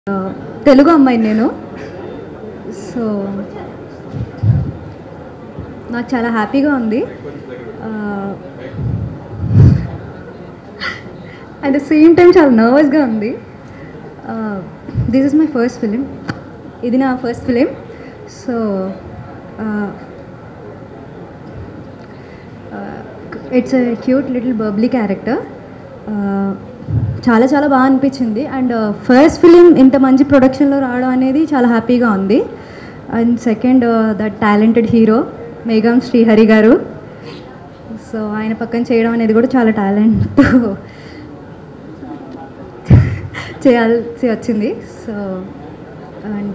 తెలుగు అమ్మాయిని నేను సో నాకు చాలా హ్యాపీగా ఉంది అట్ ద సేమ్ టైం చాలా నర్వస్గా ఉంది this is my first film ఇది నా first film so it's a cute little bubbly character చాలా చాలా బాగా అనిపించింది అండ్ ఫస్ట్ ఫిలిం ఇంత మంచి ప్రొడక్షన్లో రావడం అనేది చాలా హ్యాపీగా ఉంది and second the talented hero మేఘం శ్రీహరి గారు సో ఆయన పక్కన చేయడం అనేది కూడా చాలా టాలెంట్తో చేయాల్సి వచ్చింది సో అండ్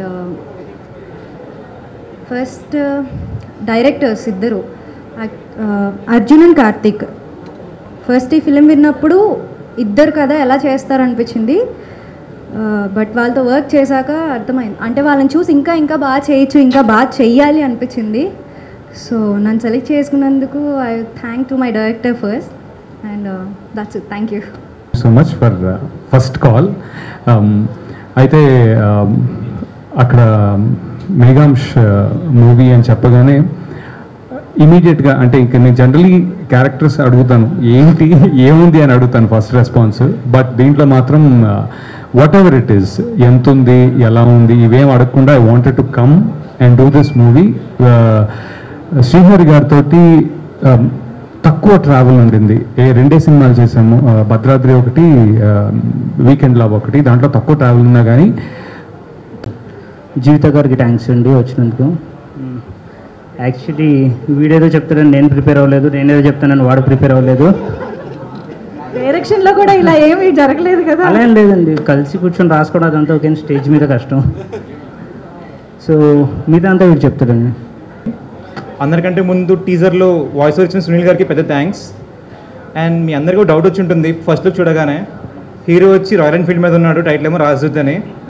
ఫస్ట్ డైరెక్టర్స్ ఇద్దరు అర్జున్ అండ్ కార్తిక్ ఫస్ట్ ఈ ఫిలిం విన్నప్పుడు ఇద్దరు కదా ఎలా చేస్తారనిపించింది బట్ వాళ్ళతో వర్క్ చేశాక అర్థమైంది అంటే వాళ్ళని చూసి ఇంకా ఇంకా బాగా చేయొచ్చు ఇంకా బాగా చెయ్యాలి అనిపించింది సో నన్ను సెలెక్ట్ చేసుకున్నందుకు I thank to my director first and that's it thank you so much for first call అయితే um, అక్కడ మేఘాంష్ మూవీ అని చెప్పగానే ఇమీడియట్గా అంటే ఇంక నేను జనరలీ క్యారెక్టర్స్ అడుగుతాను ఏంటి ఏముంది అని అడుగుతాను ఫస్ట్ రెస్పాన్స్ బట్ దీంట్లో మాత్రం వాట్ ఎవర్ ఇట్ ఈస్ ఎంత ఉంది ఎలా ఉంది ఇవేం అడగకుండా I wanted to come and do this movie Srihari గారితో తక్కువ ట్రావెల్ ఉండింది ఏ రెండే సినిమాలు చేసాము ఆ, భద్రాద్రి ఒకటి వీకెండ్ లవ్ ఒకటి దాంట్లో తక్కువ ట్రావెల్ ఉన్నా కానీ జీవిత గారికి థ్యాంక్స్ అండి వచ్చినందుకు యాక్చువల్లీ వీడేదో చెప్తాడని నేను ప్రిపేర్ అవ్వలేదు నేనేదో చెప్తానని వాడు ప్రిపేర్ అవ్వలేదు డైరెక్షన్లో కూడా ఇలా ఏమీ జరగలేదు కదా అలా ఏం లేదండి కలిసి కూర్చొని రాసుకోవడం అదంతా ఓకే స్టేజ్ మీద కష్టం సో మిగతా అంతా వీడు చెప్తాడండి అందరికంటే ముందు టీజర్లో వాయిస్ వచ్చిన సునీల్ గారికి పెద్ద థ్యాంక్స్ అండ్ మీ అందరికీ డౌట్ వచ్చి ఉంటుంది ఫస్ట్ లుక్ చూడగానే హీరో వచ్చి రాయల్ ఎన్ఫీల్డ్ మీద ఉన్నాడు టైటిల్ ఏమో రాజుద్దని